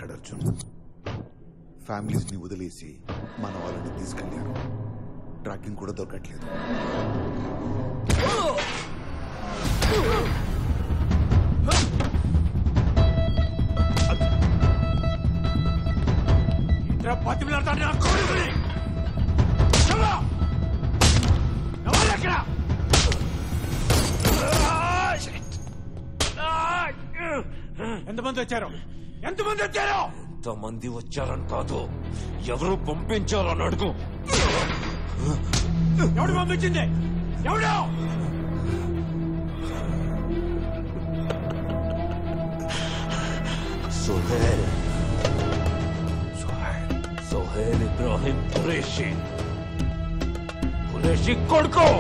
మాట్లాడు అర్జున్ ఫ్యామిలీస్ ని వదిలేసి మన వాళ్ళని తీసుకెళ్లారు ట్రాకింగ్ కూడా దొరకట్లేదు ఇంద్ర బతిమిలాడతాడు నా కొడుకుని చెప్పు! ఎవరు ఎక్కడ? ఎంతమంది వచ్చారు ఎంతమంది వచ్చారు ఎంతమంది వచ్చారని కాదు ఎవరు పంపించారని అడుగు ఎవడు పంపించింది ఎవడు సుహేల్ సుహేల్ ఇబ్రాహిం ఖురేషి ఖురేషి కొడుకు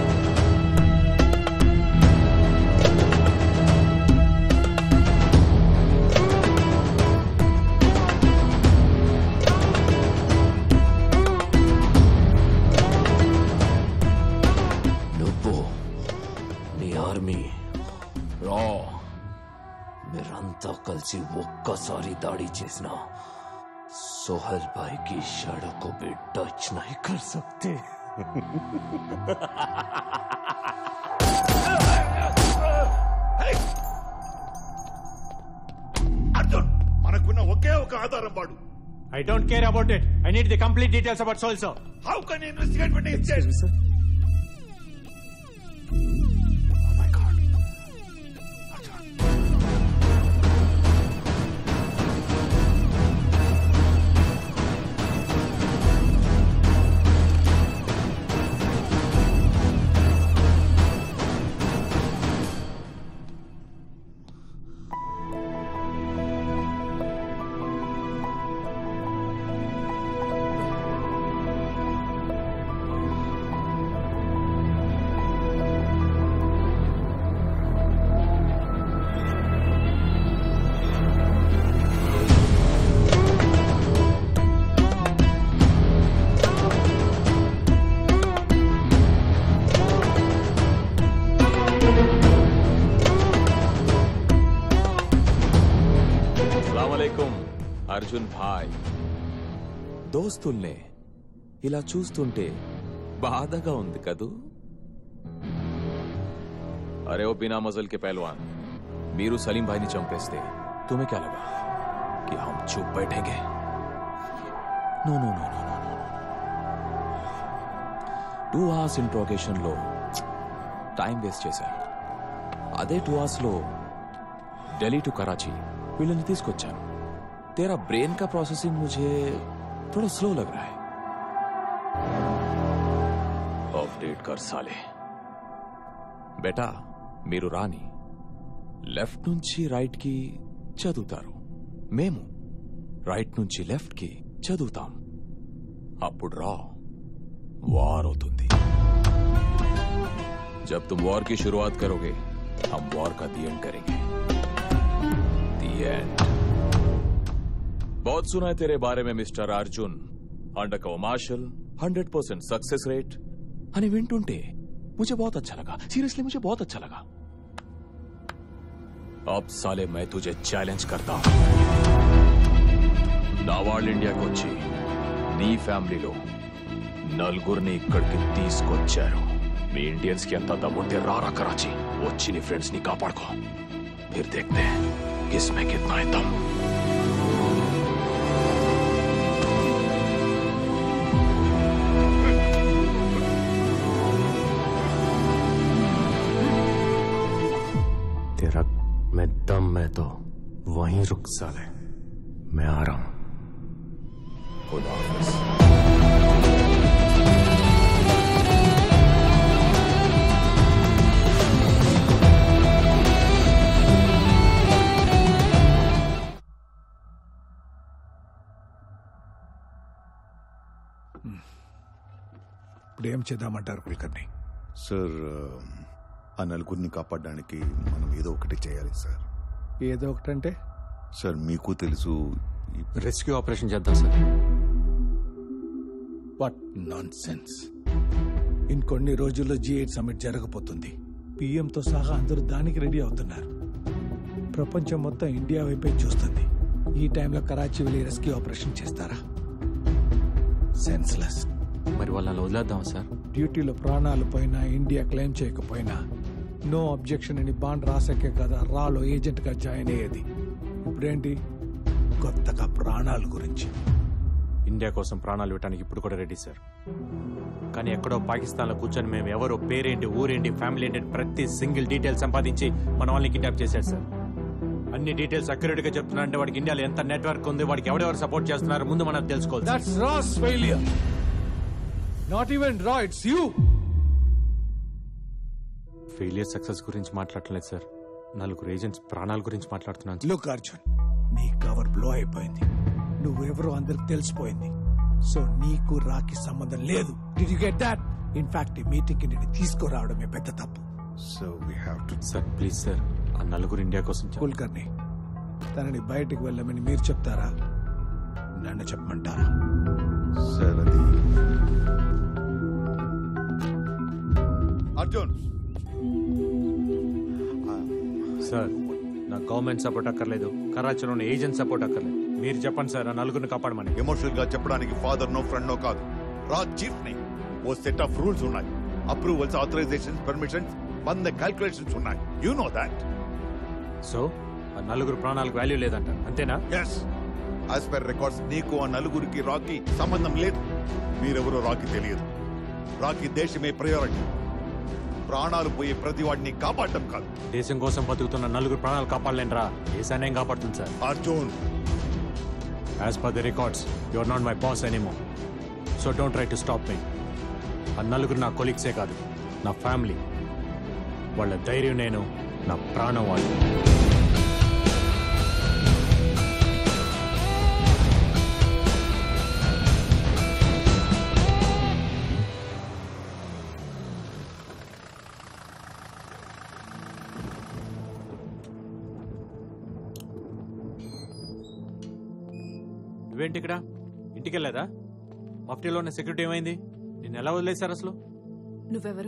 నువ్వు నీ ఆర్మీ రా మీరంతా కలిసి ఒక్కసారి దాడి చేసిన सोहल भाई की शड़ों को भी टच नहीं कर सकते అర్జున్ మనకున్న ఒకే ఒక ఆధారం వాడు I don't care about it I need the complete details about soul so how can investigate when he is dead? అస్సలాముఅలైకుం అర్జున్ భాయ్ దోస్తుల్నే ఇలా చూస్తుంటే బాధగా ఉంది కదూ అరే ఓ బినా మజల్ के पहलवान మీరు సలీం భాయ్ని చంపేస్తే तुम्हें क्या लगा कि हम चुप बैठेंगे no no no no no two hours interrogation లో టైం వేస్ట్ చేశారు అదే టూ అవర్స్ లో ఢిల్లీ టు కరాచీ వీళ్ళని తీసుకొచ్చాను तेरा ब्रेन का प्रोसेसिंग मुझे थोड़ा स्लो लग रहा है अपडेट कर साले బేటా మీరు రాని లెఫ్ట్ నుంచి రైట్ కి చదువుతారు మేము రైట్ నుంచి లెఫ్ట్ కి చదువుతాం అప్పుడు రా వార్ అవుతుంది जब तुम वॉर की शुरुआत करोगे हम वॉर का दी एंड करेंगे दी एंड बहुत सुना है तेरे बारे में mister Arjun under cover marshal hundred percent success rate అని వింటుంటే मुझे बहुत अच्छा लगा सीरियसली मुझे बहुत अच्छा लगा अब साले मैं तुझे ఛాలెంజ్ करता हूं నా వాళ్ళు ఇండియాకి వచ్చి నీ ఫ్యామిలీలో నలుగురిని ఇక్కడికి తీసుకొచ్చారు మీ ఇండియన్స్ కి ఎంత దమ్ముంటే రారా కరాచీ వచ్చి నీ ఫ్రెండ్స్ ని కాపాడుకో फिर देखते हैं किसमें कितना है दम तेरा मैं दम मैं तो वहीं रुक साले मैं आ रहा हूं खुदा हाफिज ఇప్పుడు ఏం చేద్దామంటారు కుల్కర్ని సార్ ఆ నలుగురిని కాపాడడానికి మనం ఏదో ఒకటి చేయాలి సార్ ఏదో ఒకటంటే సార్ మీకు తెలుసు ఈ- రెస్క్యూ ఆపరేషన్ చేద్దాం సార్ వాట్ నాన్ సెన్స్ ఇంకొన్ని రోజుల్లో జీ ఎయిట్ సమిట్ జరగబోతుంది పిఎంతో సహా అందరూ దానికి రెడీ అవుతున్నారు ప్రపంచం మొత్తం ఇండియా వైపే చూస్తుంది ఈ టైంలో కరాచీ వెళ్ళి రెస్క్యూ ఆపరేషన్ చేస్తారా సెన్స్లెస్ మరి వాళ్ళని వదిలేద్దాం సార్ డ్యూటీలో ప్రాణాలు పోయినా ఇండియా క్లెయిమ్ చేయకపోయినా నో అబ్జెక్షన్ అని బాండ్ రాసాకే కదా రాలో ఏజెంట్ గా జాయిన్ అయ్యేది ఇప్పుడేంటి కొత్తగా ప్రాణాల గురించి ఇండియా కోసం ప్రాణాలు ఇవ్వడానికి ఇప్పుడు కూడా రెడీ సార్ కానీ ఎక్కడో పాకిస్తాన్లో కూర్చొని మేము ఎవరో పేరేంటి ఊరేంటి ఫ్యామిలీ ఏంటి అని ప్రతి సింగిల్ డీటెయిల్ సంపాదించి మన వాళ్ళని కిడ్నాప్ చేశాడు సార్ అన్ని డీటెయిల్స్ అక్యురేట్ గా చెప్తున్నారంటే వాడికి ఇండియాలో ఎంత నెట్వర్క్ ఉంది వాడికి ఎవరెవరు సపోర్ట్ చేస్తున్నారో ముందు మనం తెలుసుకోవాలి sir. That's RAW's failure not even రా ఇట్స్ యూ ఫెయిలియర్ సక్సెస్ గురించి మాట్లాడలేదు సార్ నలుగురు ఏజెంట్స్ ప్రాణాల గురించి మాట్లాడుతున్నాను సార్. లుక్ అర్జున్ నీ కవర్ బ్లో అయిపోయింది నువ్వెవరో అందరికి తెలిసిపోయింది సో నీకు రాకి సంబంధం లేదు did you get that in fact ఈ మీటింగ్ కి నేను తీసుకురావడమే పెద్ద తప్పు so we have to sir please sir ఆ నలుగురు ఇండియా కోసం చెప్ప- కుల్కర్ని తనని బయటికి వెళ్ళమని మీరు చెప్తారా నన్ను చెప్పమంటారా సార్ అది అర్జున్ సార్ నాకు గవర్నమెంట్ సపోర్ట్ అక్కర్లేదు కరాచీలో ఉన్న ఏజెంట్ సపోర్ట్ అక్కర్లేదు మీరు చెప్పండి సార్ ఆ నలుగురిని కాపాడమని ఎమోషనల్ గా చెప్పడానికి ఫాదర్ నో ఫ్రెండ్ నో కాదు రాజ్ చీఫ్ ని ఓ సెట్ ఆఫ్ రూల్స్ ఉన్నాయి అప్రూవల్స్ ఆథరైజేషన్స్ పర్మిషన్స్ వంద క్యాల్కులేషన్స్ ఉన్నాయి యు నో దాట్ సో ఆ నలుగురు ప్రాణాలకు వాల్యూ లేదంట అంతేనా ఎస్ యాజ్ పర్ రికార్డ్స్ నీకు ఆ నలుగురికి రాకీ సంబంధం లేదు మీరెవరో రాకీ తెలియదు రాకీ దేశమే ప్రయారిటీ ప్రాణాలు పోయే ప్రతి వాడిని కాపాడటం కాదు దేశం కోసం బతుకుతున్న నలుగురు ప్రాణాలు కాపాడలేంట్రా దేశాన్ని ఏం కాపాడుతుంది sir Arjun as per the records you are not my boss anymore so don't try to stop me ఆ నలుగురు నా కొలీగ్సే కాదు నా ఫ్యామిలీ వాళ్ళ ధైర్యం నేను నా ప్రాణం వాళ్ళు నువ్వేంటి ఇక్కడ ఇంటికి వెళ్ళలేదా మఫ్టీలో ఉన్న సెక్యూరిటీ ఏమైంది నిన్ను ఎలా వదిలేశారు అసలు నువ్వెవరు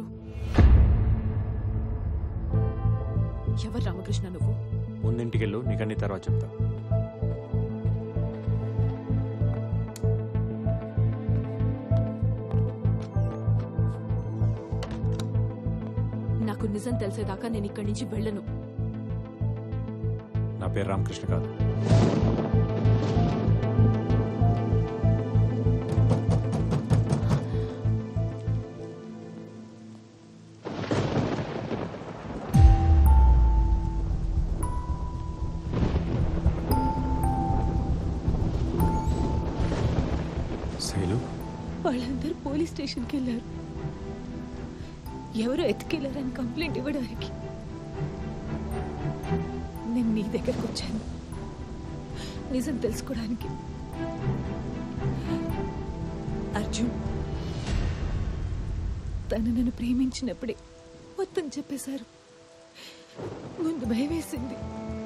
ఎవరు రామకృష్ణ నువ్వు ముందు ఇంటికి వెళ్ళు నీకు అన్ని తర్వాత చెప్తా నాకు నిజం తెలిసేదాకా నేను ఇక్కడి నుంచి వెళ్ళను నా పేరు రామకృష్ణ కాదు శైలు వాళ్ళందరూ పోలీస్ స్టేషన్కి వెళ్ళారు ఎవరో ఎత్తుకెళ్లారని కంప్లైంట్ ఇవ్వడానికి నేను నీ దగ్గరకు వచ్చాను నిజం తెలుసుకోవడానికి అర్జున్ తను నన్ను ప్రేమించినప్పుడే మొత్తం చెప్పేశారు ముందు భయం వేసింది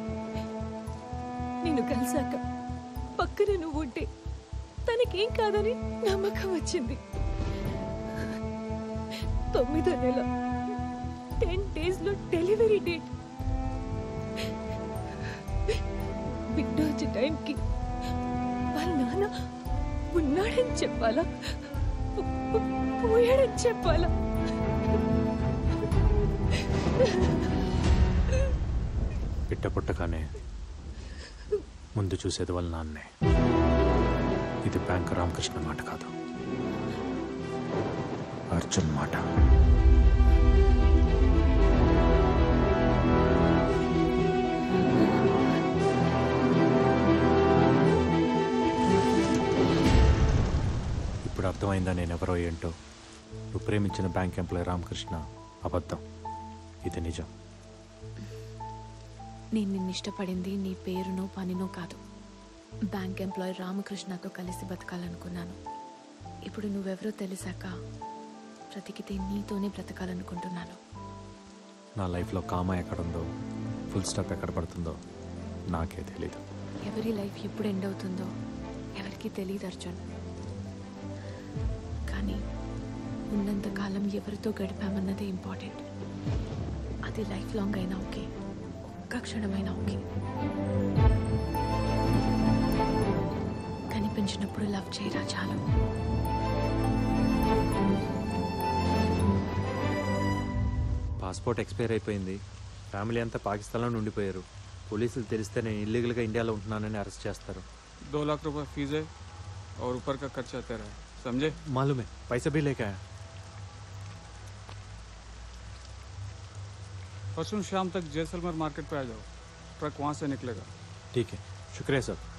నేను కలిసాక పక్కన నువ్వు ఉంటే తనకేం కాదని నమ్మకం వచ్చింది తొమ్మిదో నెల టెన్ డేస్ లో డెలివరీ డేట్ బిడ్డ వచ్చే టైంకి వాళ్ళ నాన్న ఉన్నాడని చెప్పాలా పో- పో- పోయాడని చెప్పాలా పిట్ట పుట్టగానే ముందు చూసేది వాళ్ళ నాన్నే ఇది బ్యాంక్ రామకృష్ణ మాట కాదు అర్జున్ మాట ఇప్పుడు అర్థమైందా నేను ఎవరో ఏంటో నువ్వు ప్రేమించిన బ్యాంక్ ఎంప్లాయ్ రామకృష్ణ అబద్ధం ఇది నిజం నేను నిన్ను ఇష్టపడింది నీ పేరునో పనినో కాదు బ్యాంక్ ఎంప్లాయ్ రామకృష్ణతో కలిసి బతకాలనుకున్నాను ఇప్పుడు నువ్వెవరో తెలిసాక బ్రతికితే నీతోనే బ్రతకాలనుకుంటున్నాను నా లైఫ్లో కామ ఎక్కడుందో ఫుల్ స్టాప్ ఎక్కడ పడుతుందో నాకే తెలీదు ఎవరి లైఫ్ ఎప్పుడు ఎండ్ అవుతుందో ఎవరికి తెలియదు అర్జున్ కానీ ఉన్నంత కాలం ఎవరితో గడిపామన్నదే ఇంపార్టెంట్ అది లైఫ్ లాంగ్ అయినా ఓకే ఒక్క క్షణమైనా ఓకే అనిపించినప్పుడు లవ్ చేయరా చాలు పాస్పోర్ట్ ఎక్స్పైర్ అయిపోయింది ఫ్యామిలీ అంతా పాకిస్తాన్లో ఉండిపోయారు పోలీసులు తెలిస్తే నేను ఇల్లీగల్గా ఇండియాలో ఉంటున్నానని అరెస్ట్ చేస్తారు दो लाख रुपए फीस है और ऊपर का खर्चा तेरा है समझे मालूम है पैसा भी लेके आया परसों शाम तक जैसलमेर मार्केट पे आ जाओ ट्रक वहाँ से निकलेगा ठीक है शुक्रिया सर